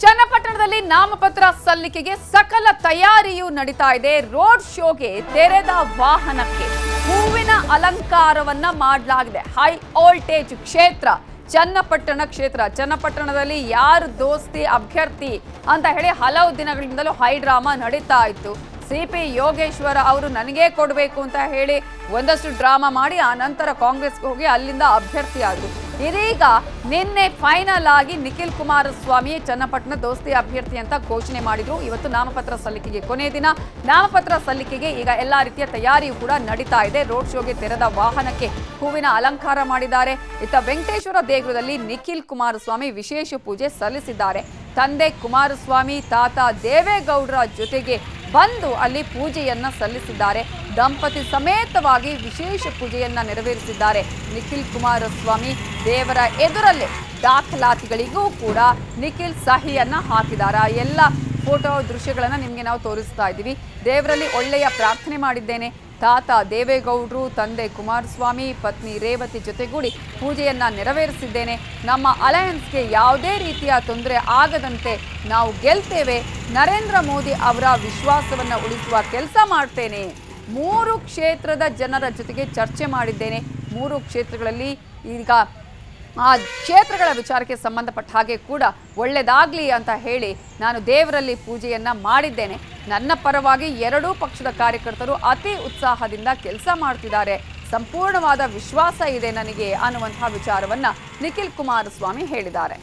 ಚನ್ನಪಟ್ಟಣದಲ್ಲಿ ನಾಮಪತ್ರ ಸಲ್ಲಿಕೆಗೆ ಸಕಲ ತಯಾರಿಯೂ ನಡೀತಾ ಇದೆ ರೋಡ್ ಶೋಗೆ ತೆರೆದ ವಾಹನಕ್ಕೆ ಹೂವಿನ ಅಲಂಕಾರವನ್ನ ಮಾಡಲಾಗಿದೆ ಹೈ ವೋಲ್ಟೇಜ್ ಕ್ಷೇತ್ರ ಚನ್ನಪಟ್ಟಣ ಕ್ಷೇತ್ರ ಚನ್ನಪಟ್ಟಣದಲ್ಲಿ ಯಾರು ದೋಸ್ತಿ ಅಭ್ಯರ್ಥಿ ಅಂತ ಹೇಳಿ ಹಲವು ದಿನಗಳಿಂದಲೂ ಹೈ ಡ್ರಾಮಾ ನಡೀತಾ ಇತ್ತು ಸಿ ಪಿ ಯೋಗೇಶ್ವರ ಅವರು ನನಗೇ ಕೊಡಬೇಕು ಅಂತ ಹೇಳಿ ಒಂದಷ್ಟು ಡ್ರಾಮಾ ಮಾಡಿ ಆ ನಂತರ ಕಾಂಗ್ರೆಸ್ಗೆ ಹೋಗಿ ಅಲ್ಲಿಂದ ಅಭ್ಯರ್ಥಿ ಆದರು ಇದೀಗ ನಿನ್ನೆ ಫೈನಲ್ ಆಗಿ ನಿಖಿಲ್ ಕುಮಾರಸ್ವಾಮಿ ಚನ್ನಪಟ್ಟಣ ದೋಸ್ತಿ ಅಭ್ಯರ್ಥಿ ಅಂತ ಘೋಷಣೆ ಮಾಡಿದ್ರು ಇವತ್ತು ನಾಮಪತ್ರ ಸಲ್ಲಿಕೆಗೆ ಕೊನೆಯ ದಿನ ನಾಮಪತ್ರ ಸಲ್ಲಿಕೆಗೆ ಈಗ ಎಲ್ಲಾ ರೀತಿಯ ತಯಾರಿಯೂ ಕೂಡ ನಡೀತಾ ಇದೆ ರೋಡ್ ಶೋಗೆ ತೆರೆದ ವಾಹನಕ್ಕೆ ಹೂವಿನ ಅಲಂಕಾರ ಮಾಡಿದ್ದಾರೆ ಇತ್ತ ವೆಂಕಟೇಶ್ವರ ದೇಗುಲದಲ್ಲಿ ನಿಖಿಲ್ ಕುಮಾರಸ್ವಾಮಿ ವಿಶೇಷ ಪೂಜೆ ಸಲ್ಲಿಸಿದ್ದಾರೆ ತಂದೆ ಕುಮಾರಸ್ವಾಮಿ ತಾತ ದೇವೇಗೌಡರ ಜೊತೆಗೆ ಬಂದು ಅಲ್ಲಿ ಪೂಜೆಯನ್ನ ಸಲ್ಲಿಸಿದ್ದಾರೆ ದಂಪತಿ ಸಮೇತವಾಗಿ ವಿಶೇಷ ಪೂಜೆಯನ್ನ ನೆರವೇರಿಸಿದ್ದಾರೆ ನಿಖಿಲ್ ಕುಮಾರಸ್ವಾಮಿ ದೇವರ ಎದುರಲ್ಲೇ ದಾಖಲಾತಿಗಳಿಗೂ ಕೂಡ ನಿಖಿಲ್ ಸಹಿಯನ್ನ ಹಾಕಿದ್ದಾರೆ ಆ ಎಲ್ಲ ಫೋಟೋ ದೃಶ್ಯಗಳನ್ನ ನಿಮಗೆ ನಾವು ತೋರಿಸ್ತಾ ಇದ್ದೀವಿ ದೇವರಲ್ಲಿ ಒಳ್ಳೆಯ ಪ್ರಾರ್ಥನೆ ಮಾಡಿದ್ದೇನೆ ತಾತ ದೇವೇಗೌಡರು ತಂದೆ ಕುಮಾರಸ್ವಾಮಿ ಪತ್ನಿ ರೇವತಿ ಜೊತೆಗೂಡಿ ಪೂಜೆಯನ್ನ ನೆರವೇರಿಸಿದ್ದೇನೆ ನಮ್ಮ ಅಲಯನ್ಸ್ಗೆ ಯಾವುದೇ ರೀತಿಯ ತೊಂದರೆ ಆಗದಂತೆ ನಾವು ಗೆಲ್ತೇವೆ ನರೇಂದ್ರ ಮೋದಿ ಅವರ ವಿಶ್ವಾಸವನ್ನ ಉಳಿಸುವ ಕೆಲಸ ಮಾಡ್ತೇನೆ ಮೂರು ಕ್ಷೇತ್ರದ ಜನರ ಜೊತೆಗೆ ಚರ್ಚೆ ಮಾಡಿದ್ದೇನೆ ಮೂರು ಕ್ಷೇತ್ರಗಳಲ್ಲಿ ಈಗ ಆ ಕ್ಷೇತ್ರಗಳ ವಿಚಾರಕ್ಕೆ ಸಂಬಂಧಪಟ್ಟ ಹಾಗೆ ಕೂಡ ಒಳ್ಳೆಯದಾಗಲಿ ಅಂತ ಹೇಳಿ ನಾನು ದೇವರಲ್ಲಿ ಪೂಜೆಯನ್ನ ಮಾಡಿದ್ದೇನೆ ನನ್ನ ಪರವಾಗಿ ಎರಡೂ ಪಕ್ಷದ ಕಾರ್ಯಕರ್ತರು ಅತಿ ಉತ್ಸಾಹದಿಂದ ಕೆಲಸ ಮಾಡ್ತಿದ್ದಾರೆ ಸಂಪೂರ್ಣವಾದ ವಿಶ್ವಾಸ ಇದೆ ನನಗೆ ಅನ್ನುವಂತಹ ವಿಚಾರವನ್ನ ನಿಖಿಲ್ ಕುಮಾರಸ್ವಾಮಿ ಹೇಳಿದ್ದಾರೆ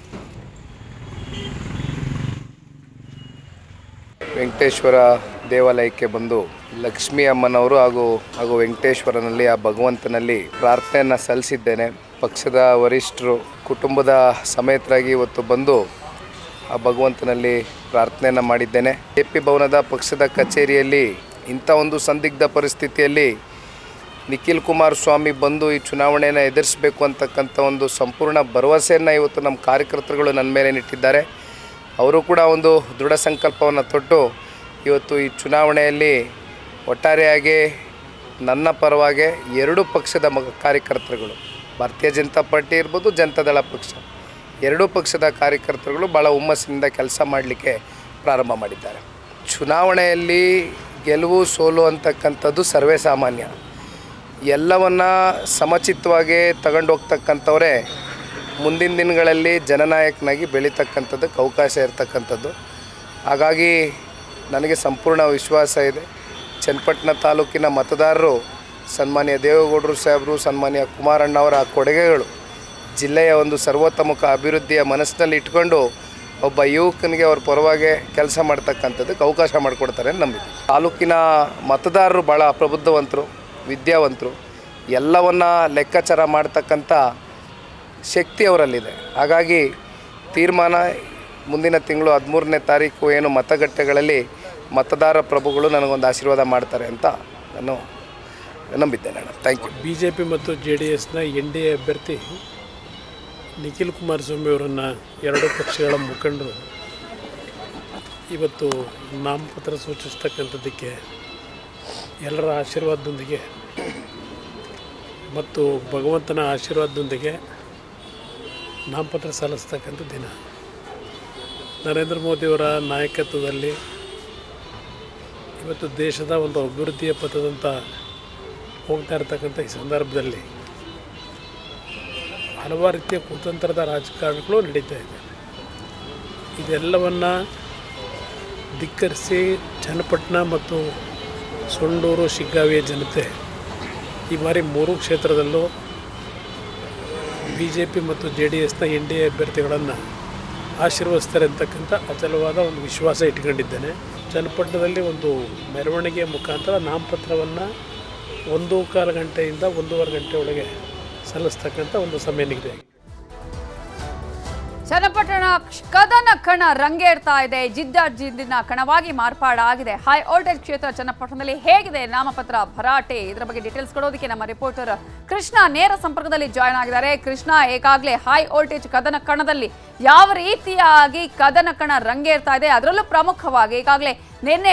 ವೆಂಕಟೇಶ್ವರ ದೇವಾಲಯಕ್ಕೆ ಬಂದು ಲಕ್ಷ್ಮೀ ಅಮ್ಮನವರು ಹಾಗೂ ಹಾಗೂ ವೆಂಕಟೇಶ್ವರನಲ್ಲಿ ಆ ಭಗವಂತನಲ್ಲಿ ಪ್ರಾರ್ಥನೆಯನ್ನು ಸಲ್ಲಿಸಿದ್ದೇನೆ ಪಕ್ಷದ ವರಿಷ್ಠರು ಕುಟುಂಬದ ಸಮೇತರಾಗಿ ಇವತ್ತು ಬಂದು ಆ ಭಗವಂತನಲ್ಲಿ ಪ್ರಾರ್ಥನೆಯನ್ನು ಮಾಡಿದ್ದೇನೆ ಎ ಪಿ ಭವನದ ಪಕ್ಷದ ಕಚೇರಿಯಲ್ಲಿ ಇಂಥ ಒಂದು ಸಂದಿಗ್ಧ ಪರಿಸ್ಥಿತಿಯಲ್ಲಿ ನಿಖಿಲ್ ಕುಮಾರಸ್ವಾಮಿ ಬಂದು ಈ ಚುನಾವಣೆಯನ್ನು ಎದುರಿಸಬೇಕು ಅಂತಕ್ಕಂಥ ಒಂದು ಸಂಪೂರ್ಣ ಭರವಸೆಯನ್ನು ಇವತ್ತು ನಮ್ಮ ಕಾರ್ಯಕರ್ತರುಗಳು ನನ್ನ ಮೇಲೆ ನಿಟ್ಟಿದ್ದಾರೆ ಅವರು ಕೂಡ ಒಂದು ದೃಢ ಸಂಕಲ್ಪವನ್ನು ತೊಟ್ಟು ಇವತ್ತು ಈ ಚುನಾವಣೆಯಲ್ಲಿ ಒಟ್ಟಾರೆಯಾಗಿ ನನ್ನ ಪರವಾಗಿ ಎರಡೂ ಪಕ್ಷದ ಮಗ ಕಾರ್ಯಕರ್ತರುಗಳು ಭಾರತೀಯ ಜನತಾ ಪಾರ್ಟಿ ಇರ್ಬೋದು ಜನತಾದಳ ಪಕ್ಷ ಎರಡೂ ಪಕ್ಷದ ಕಾರ್ಯಕರ್ತರುಗಳು ಭಾಳ ಹುಮ್ಮಸ್ಸಿನಿಂದ ಕೆಲಸ ಮಾಡಲಿಕ್ಕೆ ಪ್ರಾರಂಭ ಮಾಡಿದ್ದಾರೆ ಚುನಾವಣೆಯಲ್ಲಿ ಗೆಲುವು ಸೋಲು ಅಂತಕ್ಕಂಥದ್ದು ಸರ್ವೇ ಸಾಮಾನ್ಯ ಎಲ್ಲವನ್ನ ಸಮಚಿತ್ತವಾಗಿ ತಗೊಂಡು ಹೋಗ್ತಕ್ಕಂಥವ್ರೆ ಮುಂದಿನ ದಿನಗಳಲ್ಲಿ ಜನನಾಯಕನಾಗಿ ಬೆಳೀತಕ್ಕಂಥದ್ದಕ್ಕೆ ಅವಕಾಶ ಇರತಕ್ಕಂಥದ್ದು ಹಾಗಾಗಿ ನನಗೆ ಸಂಪೂರ್ಣ ವಿಶ್ವಾಸ ಇದೆ ಚನ್ನಪಟ್ಟಣ ತಾಲೂಕಿನ ಮತದಾರರು ಸನ್ಮಾನ್ಯ ದೇವೇಗೌಡರು ಸಾಹೇಬರು ಸನ್ಮಾನ್ಯ ಕುಮಾರಣ್ಣವರ ಕೊಡುಗೆಗಳು ಜಿಲ್ಲೆಯ ಒಂದು ಸರ್ವತೋಮುಖ ಅಭಿವೃದ್ಧಿಯ ಮನಸ್ಸಿನಲ್ಲಿ ಇಟ್ಕೊಂಡು ಒಬ್ಬ ಯುವಕನಿಗೆ ಅವ್ರ ಪರವಾಗಿ ಕೆಲಸ ಮಾಡ್ತಕ್ಕಂಥದ್ದಕ್ಕೆ ಅವಕಾಶ ಮಾಡಿಕೊಡ್ತಾರೆ ಅಂತ ನಂಬಿದ್ದೆ ತಾಲೂಕಿನ ಮತದಾರರು ಭಾಳ ಪ್ರಬುದ್ಧವಂತರು ವಿದ್ಯಾವಂತರು ಎಲ್ಲವನ್ನ ಲೆಕ್ಕಾಚಾರ ಮಾಡ್ತಕ್ಕಂಥ ಶಕ್ತಿ ಅವರಲ್ಲಿದೆ ಹಾಗಾಗಿ ತೀರ್ಮಾನ ಮುಂದಿನ ತಿಂಗಳು ಹದಿಮೂರನೇ ತಾರೀಕು ಏನು ಮತಗಟ್ಟೆಗಳಲ್ಲಿ ಮತದಾರ ಪ್ರಭುಗಳು ನನಗೊಂದು ಆಶೀರ್ವಾದ ಮಾಡ್ತಾರೆ ಅಂತ ನಾನು ನಂಬಿದ್ದೇನೆ ಅಣ್ಣ thank you B J P ಮತ್ತು ಜೆ ಡಿ ಎಸ್ನ ಎನ್ ಡಿ ಎ ಅಭ್ಯರ್ಥಿ ನಿಖಿಲ್ ಕುಮಾರಸ್ವಾಮಿ ಅವರನ್ನು ಎರಡೂ ಪಕ್ಷಗಳ ಮುಖಂಡರು ಇವತ್ತು ನಾಮಪತ್ರ ಸೂಚಿಸ್ತಕ್ಕಂಥದ್ದಕ್ಕೆ ಎಲ್ಲರ ಆಶೀರ್ವಾದದೊಂದಿಗೆ ಮತ್ತು ಭಗವಂತನ ಆಶೀರ್ವಾದದೊಂದಿಗೆ ನಾಮಪತ್ರ ಸಲ್ಲಿಸ್ತಕ್ಕಂಥ ದಿನ ನರೇಂದ್ರ ಮೋದಿಯವರ ನಾಯಕತ್ವದಲ್ಲಿ ಇವತ್ತು ದೇಶದ ಒಂದು ಅಭಿವೃದ್ಧಿಯ ಪಥದಂತ ಹೋಗ್ತಾ ಇರ್ತಕ್ಕಂಥ ಈ ಸಂದರ್ಭದಲ್ಲಿ ಹಲವಾರು ರೀತಿಯ ಕುತಂತ್ರದ ರಾಜಕಾರಣಗಳು ನಡೀತಾ ಇದೆ ಇದೆಲ್ಲವನ್ನು ಧಿಕ್ಕರಿಸಿ ಚನ್ನಪಟ್ಟಣ ಮತ್ತು ಸೊಂಡೂರು ಶಿಗ್ಗಾವಿಯ ಜನತೆ ಈ ಬಾರಿ ಮೂರು ಕ್ಷೇತ್ರದಲ್ಲೂ ಬಿ ಜೆ ಪಿ ಮತ್ತು ಜೆ ಡಿ ಎಸ್ನ ಎನ್ ಡಿ ಎ ಅಭ್ಯರ್ಥಿಗಳನ್ನು ಆಶೀರ್ವದಿಸ್ತಾರೆ ಅಂತಕ್ಕಂಥ ಅಚಲವಾದ ಒಂದು ವಿಶ್ವಾಸ ಇಟ್ಕೊಂಡಿದ್ದೇನೆ ಚನ್ನಪಟ್ಟಣದಲ್ಲಿ ಒಂದು ಮೆರವಣಿಗೆಯ ಮುಖಾಂತರ ನಾಮಪತ್ರವನ್ನು ಒಂದು ಕಾಲು ಗಂಟೆಯಿಂದ ಒಂದೂವರೆ ಗಂಟೆ ಒಳಗೆ ಸಲ್ಲಿಸ್ತಕ್ಕಂಥ ಒಂದು ಸಮಯ ನಿಗದಿ ಆಗಿದೆ ಚನ್ನಪಟ್ಟಣ ಕ್ಷ- ಕದನ ಕಣ ರಂಗೇರ್ತಾ ಇದೆ ಜಿದ್ದಾಜಿದ್ದಿನ ಕಣವಾಗಿ ಮಾರ್ಪಾಡಾಗಿದೆ ಹೈ ವೋಲ್ಟೇಜ್ ಕ್ಷೇತ್ರ ಚನ್ನಪಟ್ಟಣದಲ್ಲಿ ಹೇಗಿದೆ ನಾಮಪತ್ರ ಭರಾಟೆ ಇದರ ಬಗ್ಗೆ ಡೀಟೇಲ್ಸ್ ಕೊಡೋದಕ್ಕೆ ನಮ್ಮ ರಿಪೋರ್ಟರ್ ಕೃಷ್ಣ ನೇರ ಸಂಪರ್ಕದಲ್ಲಿ ಜಾಯ್ನ್ ಆಗಿದ್ದಾರೆ ಕೃಷ್ಣ ಈಗಾಗಲೇ ಹೈ ವೋಲ್ಟೇಜ್ ಕದನ ಕಣದಲ್ಲಿ ಯಾವ ರೀತಿಯಾಗಿ ಕದನ ಕಣ ರಂಗೇರ್ತಾ ಇದೆ ಅದರಲ್ಲೂ ಪ್ರಮುಖವಾಗಿ ಈಗಾಗಲೇ ನಿನ್ನೆ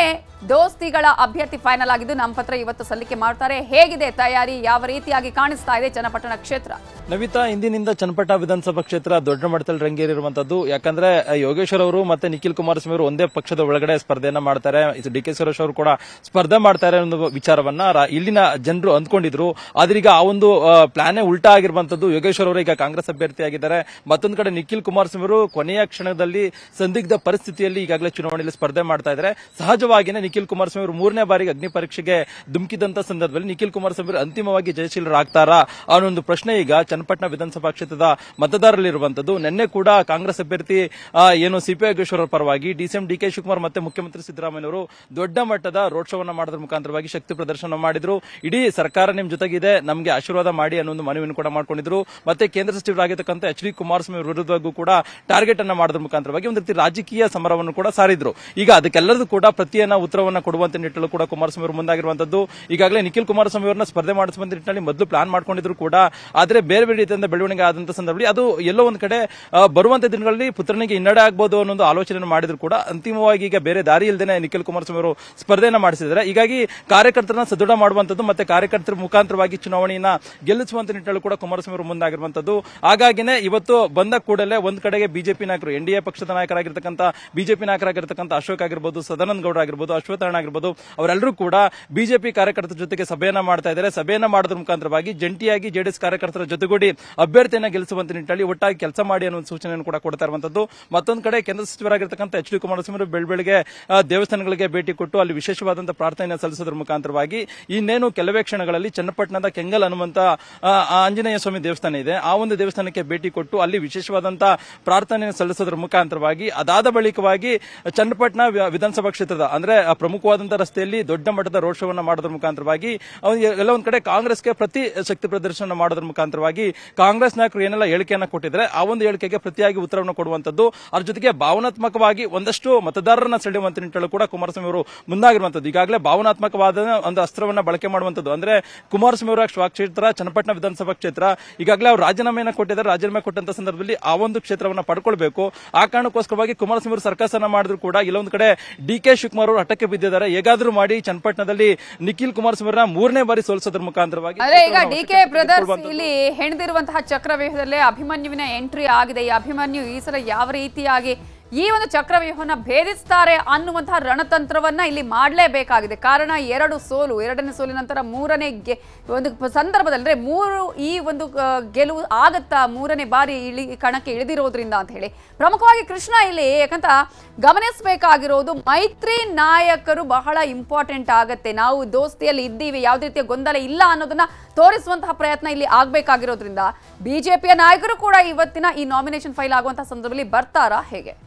ದೋಸ್ತಿಗಳ ಅಭ್ಯರ್ಥಿ ಫೈನಲ್ ಆಗಿದ್ದು ನಾಮಪತ್ರ ಇವತ್ತು ಸಲ್ಲಿಕೆ ಮಾಡ್ತಾರೆ ಹೇಗಿದೆ ತಯಾರಿ ಯಾವ ರೀತಿಯಾಗಿ ಕಾಣಿಸ್ತಾ ಇದೆ ಚನ್ನಪಟ್ಟಣ ಕ್ಷೇತ್ರ ನವಿತಾ ಇಂದಿನಿಂದ ಚನ್ನಪಟ್ಟ ವಿಧಾನಸಭಾ ಕ್ಷೇತ್ರ ದೊಡ್ಡ ಮಟ್ಟದಲ್ಲಿ ರಂಗೇರಿರುವಂತದ್ದು ಯಾಕಂದ್ರೆ ಆ, ಯೋಗೇಶ್ವರ್ ಅವರು ಮತ್ತೆ ನಿಖಿಲ್ ಕುಮಾರಸ್ವಾಮಿ ಅವರು ಒಂದೇ ಪಕ್ಷದ ಒಳಗಡೆ ಸ್ಪರ್ಧೆಯನ್ನ ಮಾಡ್ತಾರೆ ಡಿ ಕೆ ಸುರೇಶ್ ಅವರು ಕೂಡ ಸ್ಪರ್ಧೆ ಮಾಡ್ತಾರೆ ಅನ್ನೋ ವಿಚಾರವನ್ನ ರಾ- ಇಲ್ಲಿನ ಜನರು ಅಂದ್ಕೊಂಡಿದ್ರು ಆದ್ರೆ ಈಗ ಆ ಒಂದು ಪ್ಲಾನೇ ಉಲ್ಟಾ ಆಗಿರುವಂತದ್ದು ಯೋಗೇಶ್ವರ್ ಅವರು ಈಗ ಕಾಂಗ್ರೆಸ್ ಅಭ್ಯರ್ಥಿ ಆಗಿದ್ದಾರೆ ಮತ್ತೊಂದು ಕಡೆ ನಿಖಿಲ್ ಕುಮಾರಸ್ವಾಮಿ ಅವರು ಕೊನೆಯ ಕ್ಷಣದಲ್ಲಿ ಸಂದಿಗ್ಧ ಪರಿಸ್ಥಿತಿಯಲ್ಲಿ ಈಗಾಗಲೇ ಚುನಾವಣೆಯಲ್ಲಿ ಸ್ಪರ್ಧೆ ಮಾಡ್ತಾ ಇದ್ದಾರೆ ಸಹಜವಾಗಿಯೇ ನಿಖಿಲ್ ಕುಮಾರಸ್ವಾಮಿ ಅವರು ಮೂರನೇ ಬಾರಿಗೆ ಅಗ್ನಿ ಪರೀಕ್ಷೆಗೆ ಧುಮುಕಿದಂತ ಸಂದರ್ಭದಲ್ಲಿ ನಿಖಿಲ್ ಕುಮಾರಸ್ವಾಮಿ ಅವರು ಅಂತಿಮವಾಗಿ ಜಯಶೀಲರಾಗ್ತಾರಾ ಅನ್ನೋ ಒಂದು ಪ್ರಶ್ನೆ ಈಗ ಚನ್ನಪಟ್ಟಣ ವಿಧಾನಸಭಾ ಕ್ಷೇತ್ರದ ಮತದಾರರಲ್ಲಿರುವಂತದ್ದು ನಿನ್ನೆ ಕೂಡ ಕಾಂಗ್ರೆಸ್ ಅಭ್ಯರ್ಥಿ ಆ, ಏನು ಸಿಪಿ ಯೋಗೇಶ್ವರ ಪರವಾಗಿ ಡಿಸಿಎಂ ಡಿ ಕೆ ಶಿವಕುಮಾರ್ ಮತ್ತೆ ಮುಖ್ಯಮಂತ್ರಿ ಸಿದ್ದರಾಮಯ್ಯ ಅವರು ದೊಡ್ಡ ಮಟ್ಟದ ರೋಡ್ ಶೋವನ್ನ ಮಾಡೋದ್ರ ಮುಖಾಂತರವಾಗಿ ಶಕ್ತಿ ಪ್ರದರ್ಶನ ಮಾಡಿದ್ರು ಇಡೀ ಸರ್ಕಾರ ನಿಮ್ ಜೊತೆಗಿದೆ ನಮಗೆ ಆಶೀರ್ವಾದ ಮಾಡಿ ಅನ್ನೋ ಒಂದು ಮನವಿಯನ್ನು ಕೂಡ ಮಾಡ್ಕೊಂಡಿದ್ರು ಮತ್ತೆ ಕೇಂದ್ರ ಸಚಿವರಾಗಿರ್ತಕ್ಕಂಥ ಎಚ್ ಡಿ ಕುಮಾರಸ್ವಾಮಿ ಅವರ ವಿರುದ್ಧವಾಗೂ ಕೂಡ ಟಾರ್ಗೆಟ್ ಅನ್ನ ಮಾಡೋದ್ರ ಮುಖಾಂತರವಾಗಿ ಒಂದು ರೀತಿ ರಾಜಕೀಯ ಸಮರವನ್ನು ಕೂಡ ಸಾರಿದ್ರು ಈಗ ಅದಕ್ಕೆಲ್ಲದೂ ಕೂಡ ಪ್ರತಿಯನ್ನ ಉತ್ತರವನ್ನ ಕೊಡುವಂತ ನಿಟ್ಟಲ್ಲೂ ಕೂಡ ಕುಮಾರಸ್ವಾಮಿ ಅವರು ಮುಂದಾಗಿರುವಂತದ್ದು ಈಗಾಗಲೇ ನಿಖಿಲ್ ಕುಮಾರಸ್ವಾಮಿ ಅವರನ್ನ ಸ್ಪರ್ಧೆ ಮಾಡಿಸುವಂತ ನಿಟ್ಟಿನಲ್ಲಿ ಮೊದಲು ಪ್ಲಾನ್ ಮಾಡ್ಕೊಂಡಿದ್ರು ಕೂಡ ಆದ್ರೆ ಬೇರೆ ಬೇರೆ ರೀತಿಯಿಂದ ಬೆಳವಣಿಗೆ ಆದಂತ ಸಂದರ್ಭದಲ್ಲಿ ಅದು ಎಲ್ಲೋ ಒಂದ್ ಕಡೆ ಆ, ಬರುವಂತ ದಿನಗಳಲ್ಲಿ ಪುತ್ರನಿಗೆ ಹಿನ್ನಡೆ ಆಗ್ಬೋದು ಅನ್ನೋ ಒಂದು ಆಲೋಚನೆ ಮಾಡಿದ್ರು ಕೂಡ ಅಂತಿಮವಾಗಿ ಈಗ ಬೇರೆ ದಾರಿ ಇಲ್ಲದೆ ನಿಖಿಲ್ ಕುಮಾರಸ್ವಾಮಿ ಅವರು ಸ್ಪರ್ಧೆಯನ್ನ ಮಾಡಿಸಿದ್ದಾರೆ ಹೀಗಾಗಿ ಕಾರ್ಯಕರ್ತರನ್ನ ಸದೃಢ ಮಾಡುವಂತದ್ದು ಮತ್ತೆ ಕಾರ್ಯಕರ್ತರ ಮುಖಾಂತರವಾಗಿ ಚುನಾವಣೆಯನ್ನ ಗೆಲ್ಲಿಸುವಂತ ನಿಟ್ಟಿನಲ್ಲಿ ಕೂಡ ಕುಮಾರಸ್ವಾಮಿ ಅವರು ಮುಂದಾಗಿರುವಂತದ್ದು ಹಾಗಾಗಿನೇ ಇವತ್ತು ಬಂದ ಕೂಡಲೇ ಒಂದ್ ಕಡೆಗೆ ಬಿಜೆಪಿ ನಾಯಕರು ಎನ್ ಡಿ ಎ ಪಕ್ಷದ ನಾಯಕರಾಗಿರ್ತಕ್ಕಂಥ ಬಿಜೆಪಿ ನಾಯಕರಾಗಿರ್ತಕ್ಕಂಥ ಅಶೋಕ್ ಆಗಿರ್ಬೋದು ಸದಾನಂದ ಗೌಡ ಆಗಿರ್ಬೋದು ಅಶ್ವತ್ಥಾರಣ ಆಗಿರ್ಬೋದು ಅವರೆಲ್ಲರೂ ಕೂಡ ಬಿಜೆಪಿ ಕಾರ್ಯಕರ್ತರ ಜೊತೆಗೆ ಸಭೆಯನ್ನ ಮಾಡ್ತಾ ಇದ್ದಾರೆ ಸಭೆಯನ್ನ ಮಾಡೋದ್ರ ಮುಖಾಂತರವಾಗಿ ಜಂಟಿಯಾಗಿ ಜೆಡಿಎಸ್ ಕಾರ್ಯಕರ್ತರ ಜೊತೆಗೂಡಿ ಅಭ್ಯರ್ಥಿಯನ್ನ ಗೆಲ್ಲಿಸುವಂತ ನಿಟ್ಟಿನಲ್ಲಿ ಒಟ್ಟಾಗಿ ಕೆಲಸ ಮಾಡಿ ಅನ್ನೋ ಒಂದು ಸೂಚನೆಯನ್ನು ಕೂಡ ಕೊಡ್ತಾ ಇರುವಂತದ್ದು ಮತ್ತೊಂದು ಕಡೆ ಕೇಂದ್ರ ಸಚಿವರಾಗಿರ್ತಕ್ಕಂಥ ಎಚ್ ಡಿ ಕುಮಾರಸ್ವಾಮಿ ಅವರು ಬೆಳಬೆಳಗ್ಗೆ ಆ, ದೇವಸ್ಥಾನಗಳಿಗೆ ಭೇಟಿ ಕೊಟ್ಟು ಅಲ್ಲಿ ವಿಶೇಷವಾದಂತಹ ಪ್ರಾರ್ಥನೆಯನ್ನು ಸಲ್ಲಿಸೋದ್ರ ಮುಖಾಂತರವಾಗಿ ಇನ್ನೇನು ಕೆಲವೇ ಕ್ಷಣಗಳಲ್ಲಿ ಚನ್ನಪಟ್ಟಣದ ಕೆಂಗಲ್ ಹನುಮಂತ ಆ, ಆ ಆಂಜನೇಯ ಸ್ವಾಮಿ ದೇವಸ್ಥಾನ ಇದೆ ಆ ಒಂದು ದೇವಸ್ಥಾನಕ್ಕೆ ಭೇಟಿ ಕೊಟ್ಟು ಅಲ್ಲಿ ವಿಶೇಷವಾದಂತಹ ಪ್ರಾರ್ಥನೆಯನ್ನು ಸಲ್ಲಿಸೋದ್ರ ಮುಖಾಂತರವಾಗಿ ಅದಾದ ಬಳಿಕವಾಗಿ ಚನ್ನಪಟ್ಟಣ ವಿ- ವಿಧಾನಸಭಾ ಕ್ಷೇತ್ರದ ಅಂದ್ರೆ ಆ ಪ್ರಮುಖವಾದಂತಹ ರಸ್ತೆಯಲ್ಲಿ ದೊಡ್ಡ ಮಟ್ಟದ ರೋಡ್ ಶೋವನ್ನ ಮಾಡೋದ್ರ ಮುಖಾಂತರವಾಗಿ ಅವ್ರು ಎಲ್ಲ ಒಂದ್ ಕಡೆ ಕಾಂಗ್ರೆಸ್ಗೆ ಪ್ರತಿ ಶಕ್ತಿ ಪ್ರದರ್ಶನ ಮಾಡೋದ್ರ ಮುಖಾಂತರವಾಗಿ ಕಾಂಗ್ರೆಸ್ ನಾಯಕರು ಏನೆಲ್ಲ ಹೇಳಿಕೆಯನ್ನ ಕೊಟ್ಟಿದ್ದಾರೆ ಆ ಒಂದು ಹೇಳಿಕೆಗೆ ಪ್ರತಿಯಾಗಿ ಉತ್ತರವನ್ನು ಕೊಡುವಂತದ್ದು ಅದ್ರ ಜೊತೆಗೆ ಭಾವನಾತ್ಮಕವಾಗಿ ಒಂದಷ್ಟು ಮತದಾರರನ್ನ ಸೆಳೆಯುವಂತ ನಿಟ್ಟಲು ಕೂಡ ಕುಮಾರಸ್ವಾಮಿ ಅವರು ಮುಂದಾಗಿರುವಂತದ್ದು ಈಗಾಗಲೇ ಭಾವನಾತ್ಮಕವಾದ ಒಂದು ಅಸ್ತ್ರವನ್ನ ಬಳಕೆ ಮಾಡುವಂತದ್ದು ಅಂದ್ರೆ ಕುಮಾರಸ್ವಾಮಿ ಅವರ ಸ್ವ- ಕ್ಷೇತ್ರ ಚನ್ನಪಟ್ಟಣ ವಿಧಾನಸಭಾ ಕ್ಷೇತ್ರ ಈಗಾಗಲೇ ಅವರು ರಾಜೀನಾಮೆಯನ್ನ ಕೊಟ್ಟಿದ್ದಾರೆ ರಾಜೀನಾಮೆ ಕೊಟ್ಟಂತ ಸಂದರ್ಭದಲ್ಲಿ ಆ ಒಂದು ಕ್ಷೇತ್ರವನ್ನ ಪಡ್ಕೊಳ್ಬೇಕು ಆ ಕಾರಣಕ್ಕೋಸ್ಕರವಾಗಿ ಕುಮಾರಸ್ವಾಮಿ ಅವರು ಸರ್ಕಸನ್ನ ಮಾಡಿದ್ರು ಕೂಡ ಇಲ್ಲೊಂದು ಕಡೆ ಡಿ ಕೆ ಶಿವಕುಮಾರ್ ಅವರು ಹಠಕ್ಕೆ ಬಿದ್ದಿದ್ದಾರೆ ಹೇಗಾದ್ರೂ ಮಾಡಿ ಚನ್ನಪಟ್ಟಣದಲ್ಲಿ ನಿಖಿಲ್ ಕುಮಾರಸ್ವಾಮಿ ಅವರನ್ನ ಮೂರನೇ ಬಾರಿ ಸೋಲಿಸೋದ್ರ ಮುಖಾಂತರವಾಗಿ ಅಂದ್ರೆ ಈಗ ಡಿ ಕೆ ಕ್ಷೇತ್ರವನ್ನು ಬ್ರದರ್ಸ್ ಗೆದ್ದುಕೊಳ್ಳುವಂಥದ್ದು. ಇಲ್ಲಿ ಹೆಣೆದಿರುವಂತಹ ಚಕ್ರವ್ಯೂಹದಲ್ಲೇ ಅಭಿಮನ್ಯುವಿನ ಎಂಟ್ರಿ ಆಗಿದೆ ಈ ಅಭಿಮನ್ಯು ಈ ಸಲ ಯಾವ ರೀತಿಯಾಗಿ ಈ ಒಂದು ಚಕ್ರವ್ಯೂಹನ ಭೇದಿಸ್ತಾರೆ ಅನ್ನುವಂತಹ ರಣತಂತ್ರವನ್ನ ಇಲ್ಲಿ ಮಾಡಲೇಬೇಕಾಗಿದೆ ಕಾರಣ ಎರಡು ಸೋಲು ಎರಡನೇ ಸೋಲಿನ ನಂತರ ಮೂರನೇ ಗೆ- ಒಂದು ಪ- ಸಂದರ್ಭದಲ್ಲಿ ಅಂದ್ರೆ ಮೂರು ಈ ಒಂದು ಆ, ಗೆಲುವು ಆಗತ್ತಾ ಮೂರನೇ ಬಾರಿ ಇಳಿ ಕಣಕ್ಕೆ ಇಳಿದಿರೋದ್ರಿಂದ ಅಂತ ಹೇಳಿ ಪ್ರಮುಖವಾಗಿ ಕೃಷ್ಣ ಇಲ್ಲಿ ಯಾಕಂತ ಗಮನಿಸಬೇಕಾಗಿರೋದು ಮೈತ್ರಿ ನಾಯಕರು ಬಹಳ ಇಂಪಾರ್ಟೆಂಟ್ ಆಗತ್ತೆ ನಾವು ದೋಸ್ತಿಯಲ್ಲಿ ಇದ್ದೀವಿ ಯಾವುದೇ ರೀತಿಯ ಗೊಂದಲ ಇಲ್ಲ ಅನ್ನೋದನ್ನ ತೋರಿಸುವಂತಹ ಪ್ರಯತ್ನ ಇಲ್ಲಿ ಆಗ್ಬೇಕಾಗಿರೋದ್ರಿಂದ ಬಿಜೆಪಿಯ ನಾಯಕರು ಕೂಡ ಇವತ್ತಿನ ಈ ನಾಮಿನೇಷನ್ ಫೈಲ್ ಆಗುವಂತಹ ಸಂದರ್ಭದಲ್ಲಿ ಬರ್ತಾರಾ ಹೇಗೆ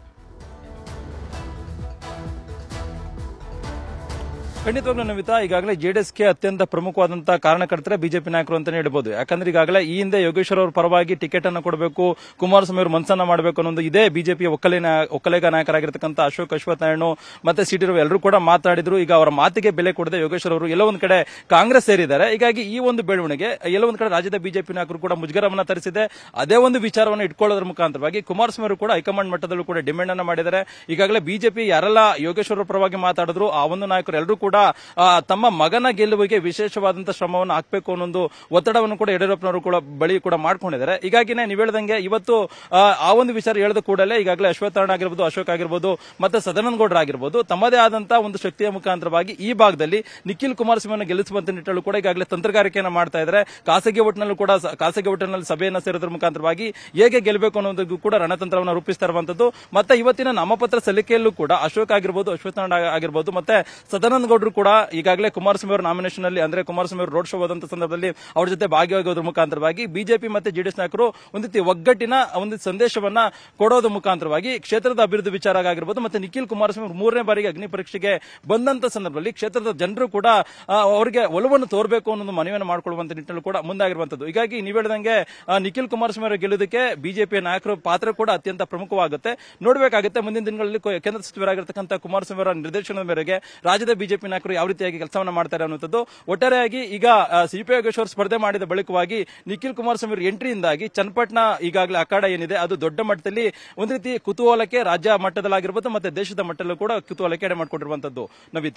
ಖಂಡಿತವಾಗ್ಲೂ ನಮಿತಾ ಈಗಾಗಲೇ ಜೆಡಿಎಸ್ಗೆ ಅತ್ಯಂತ ಪ್ರಮುಖವಾದಂತಹ ಕಾರಣಕರ್ತರೆ ಬಿಜೆಪಿ ನಾಯಕರು ಅಂತಾನೆ ಹೇಳ್ಬೋದು ಯಾಕಂದ್ರೆ ಈಗಾಗಲೇ ಈ ಹಿಂದೆ ಯೋಗೇಶ್ವರ್ ಅವರ ಪರವಾಗಿ ಟಿಕೆಟ್ ಅನ್ನು ಕೊಡಬೇಕು ಕುಮಾರಸ್ವಾಮಿ ಅವರು ಮನಸ್ಸನ್ನ ಮಾಡಬೇಕು ಅನ್ನೋದು ಇದೇ ಬಿಜೆಪಿ ಒಕ್ಕಲಿನ ಒಕ್ಕಲೇಗ ನಾಯಕರಾಗಿರ್ತಕ್ಕಂಥ ಅಶೋಕ್ ಅಶ್ವತ್ಥನಾರಾಯಣ ಮತ್ತೆ ಸಿಟಿ ರವಿ ಎಲ್ಲರೂ ಕೂಡ ಮಾತಾಡಿದ್ರು ಈಗ ಅವರ ಮಾತಿಗೆ ಬೆಲೆ ಕೊಡದೆ ಯೋಗೇಶ್ವರ್ ಅವರು ಎಲ್ಲೋ ಒಂದ್ ಕಡೆ ಕಾಂಗ್ರೆಸ್ ಸೇರಿದ್ದಾರೆ ಹೀಗಾಗಿ ಈ ಒಂದು ಬೆಳವಣಿಗೆ ಎಲ್ಲೋ ಒಂದ್ ಕಡೆ ರಾಜ್ಯದ ಬಿಜೆಪಿ ನಾಯಕರು ಕೂಡ ಮುಜುಗರವನ್ನ ತರಿಸಿದೆ ಅದೇ ಒಂದು ವಿಚಾರವನ್ನು ಇಟ್ಕೊಳ್ಳೋದ್ರ ಮುಖಾಂತರವಾಗಿ ಕುಮಾರಸ್ವಾಮಿ ಅವರು ಕೂಡ ಹೈಕಮಾಂಡ್ ಮಟ್ಟದಲ್ಲೂ ಕೂಡ ಡಿಮ್ಯಾಂಡ್ ಅನ್ನ ಮಾಡಿದ್ದಾರೆ ಈಗಾಗಲೇ ಬಿಜೆಪಿ ಯಾರೆಲ್ಲ ಯೋಗೇಶ್ವರ ಪರವಾಗಿ ಮಾತಾಡಿದ್ರು ಆ ಒಂದು ನಾಯಕರು ಎಲ್ಲರೂ ಕೂಡ ಆ, ತಮ್ಮ ಮಗನ ಗೆಲುವಿಗೆ ವಿಶೇಷವಾದಂತಹ ಶ್ರಮವನ್ನು ಹಾಕಬೇಕು ಅನ್ನೋ ಒತ್ತಡವನ್ನು ಕೂಡ ಯಡಿಯೂರಪ್ಪನವರು ಕೂಡ ಬಳಿ ಕೂಡ ಮಾಡ್ಕೊಂಡಿದ್ದಾರೆ ಹೀಗಾಗಿನೇ ನೀವು ಹೇಳ್ದಂಗೆ ಇವತ್ತು ಆ, ಆ ಒಂದು ವಿಚಾರ ಹೇಳಿದ ಕೂಡಲೇ ಈಗಾಗಲೇ ಅಶ್ವತ್ಥಾರಣ ಆಗಿರ್ಬೋದು ಅಶೋಕ್ ಆಗಿರ್ಬೋದು ಮತ್ತೆ ಸದಾನಂದ ಗೌಡ್ರ ಆಗಿರ್ಬೋದು ತಮ್ಮದೇ ಆದಂತಹ ಒಂದು ಶಕ್ತಿಯ ಮುಖಾಂತರವಾಗಿ ಈ ಭಾಗದಲ್ಲಿ ನಿಖಿಲ್ ಕುಮಾರಸ್ವಾಮಿಯನ್ನು ಗೆಲ್ಲಿಸುವಂತ ನಿಟ್ಟಲು ಕೂಡ ಈಗಾಗಲೇ ತಂತ್ರಗಾರಿಕೆಯನ್ನು ಮಾಡ್ತಾ ಇದ್ದಾರೆ ಖಾಸಗಿ ಒಟ್ಟಿನಲ್ಲೂ ಕೂಡ ಸ- ಖಾಸಗಿ ಒಟ್ಟಿನಲ್ಲಿ ಸಭೆಯನ್ನು ಸೇರೋದ್ರ ಮುಖಾಂತರವಾಗಿ ಹೇಗೆ ಗೆಲ್ಲಬೇಕು ಅನ್ನೋದಕ್ಕೂ ಕೂಡ ರಣತಂತ್ರವನ್ನು ರೂಪಿಸ್ತಾ ಇರುವಂತದ್ದು ಮತ್ತೆ ಇವತ್ತಿನ ನಾಮಪತ್ರ ಸಲ್ಲಿಕೆಯಲ್ಲೂ ಕೂಡ ಅಶೋಕ್ ಆಗಿರ್ಬೋದು ಅಶ್ವತ್ಥನಾರಾಯಣ ಆಗಿರ್ಬೋದು ಮತ್ತೆ ಸದಾನಂದ ಗೌಡರು ಕೂಡ ಈಗಾಗಲೇ ಕುಮಾರಸ್ವಾಮಿ ಅವರ ನಾಮಿನೇಷನ್ ಅಲ್ಲಿ ಅಂದ್ರೆ ಕುಮಾರಸ್ವಾಮಿ ಅವರು ರೋಡ್ ಶೋ ಹೋದಂತ ಸಂದರ್ಭದಲ್ಲಿ ಅವ್ರ ಜೊತೆ ಭಾಗಿಯಾಗೋದ್ರ ಮುಖಾಂತರವಾಗಿ ಬಿಜೆಪಿ ಮತ್ತೆ ಜೆಡಿಎಸ್ ನಾಯಕರು ಒಂದು ರೀತಿ ಒಗ್ಗಟ್ಟಿನ ಒಂದು ಸಂದೇಶವನ್ನ ಕೊಡೋದ್ರ ಮುಖಾಂತರವಾಗಿ ಕ್ಷೇತ್ರದ ಅಭಿವೃದ್ಧಿ ವಿಚಾರ ಆಗಿರ್ಬೋದು ಮತ್ತೆ ನಿಖಿಲ್ ಕುಮಾರಸ್ವಾಮಿ ಅವರು ಮೂರನೇ ಬಾರಿಗೆ ಅಗ್ನಿ ಪರೀಕ್ಷೆಗೆ ಬಂದಂತ ಸಂದರ್ಭದಲ್ಲಿ ಕ್ಷೇತ್ರದ ಜನರು ಕೂಡ ಆ, ಅವರಿಗೆ ಒಲವನ್ನು ತೋರಬೇಕು ಅನ್ನೋ ಒಂದು ಮನವಿಯನ್ನು ಮಾಡಿಕೊಳ್ಳುವಂತ ನಿಟ್ಟಿನಲ್ಲಿ ಕೂಡ ಮುಂದಾಗಿರುವಂತದ್ದು ಹೀಗಾಗಿ ನೀವು ಹೇಳಿದಂಗೆ ಆ, ನಿಖಿಲ್ ಕುಮಾರಸ್ವಾಮಿ ಅವರ ಗೆಲ್ಲುವುದಕ್ಕೆ ಬಿಜೆಪಿಯ ನಾಯಕರ ಪಾತ್ರ ಕೂಡ ಅತ್ಯಂತ ಪ್ರಮುಖವಾಗುತ್ತೆ ನೋಡಬೇಕಾಗುತ್ತೆ ಮುಂದಿನ ದಿನಗಳಲ್ಲಿ ಕೊ- ಕೇಂದ್ರ ಸಚಿವರಾಗಿರ್ತಕ್ಕಂಥ ಕುಮಾರಸ್ವಾಮಿ ಅವರ ನಿರ್ದೇಶನದ ಮೇರೆಗೆ ರಾಜ್ಯದ ಬಿಜೆಪಿ ನಾಯಕರು ಯಾವ ರೀತಿಯಾಗಿ ಕೆಲಸವನ್ನ ಮಾಡ್ತಾರೆ ಅನ್ನುವಂಥದ್ದು ಒಟ್ಟಾರೆಯಾಗಿ ಈಗ ಸಿಪಿ ಯೋಗೇಶ್ವರ್ ಸ್ಪರ್ಧೆ ಮಾಡಿದ ಬಳಿಕವಾಗಿ ನಿಖಿಲ್ ಕುಮಾರಸ್ವಾಮಿ ಅವರ ಎಂಟ್ರಿಯಿಂದಾಗಿ ಚನ್ನಪಟ್ಟಣ ಈಗಾಗಲೇ ಅಖಾಡ ಏನಿದೆ ಅದು ದೊಡ್ಡ ಮಟ್ಟದಲ್ಲಿ ಒಂದು ರೀತಿ ಕುತೂಹಲಕ್ಕೆ ರಾಜ್ಯ ಮಟ್ಟದಲ್ಲಾಗಿರ್ಬೋದು ಮತ್ತೆ ದೇಶದ ಮಟ್ಟದಲ್ಲೂ ಕೂಡ ಕುತೂಹಲಕ್ಕೆ ಎಡೆ ಮಾಡಿಕೊಂಡಿರುವಂತದ್ದು Navitha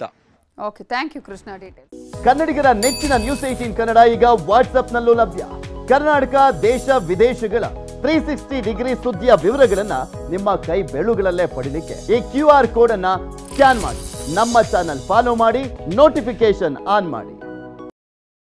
okay thank you Krishna detail ಕನ್ನಡಿಗರ ನೆಚ್ಚಿನ ನ್ಯೂಸ್ ಏಟೀನ್ ಕನ್ನಡ ಈಗ ವಾಟ್ಸ್ಆಪ್ನಲ್ಲೂ ಲಭ್ಯ ಕರ್ನಾಟಕ ದೇಶ ವಿದೇಶಗಳ ತ್ರೀ ಸಿಕ್ಸ್ಟಿ ಡಿಗ್ರಿ ಸುದ್ದಿಯ ವಿವರಗಳನ್ನ ನಿಮ್ಮ ಕೈ ಬೆಳುಗಳಲ್ಲೇ ಪಡಿಲಿಕ್ಕೆ ಈ ಕ್ಯೂ ಆರ್ ಕೋಡ್ ಅನ್ನ ಸ್ಕ್ಯಾನ್ ಮಾಡಿ ನಮ್ಮ ಚಾನಲ್ ಫಾಲೋ ಮಾಡಿ ನೋಟಿಫಿಕೇಶನ್ ಆನ್ ಮಾಡಿ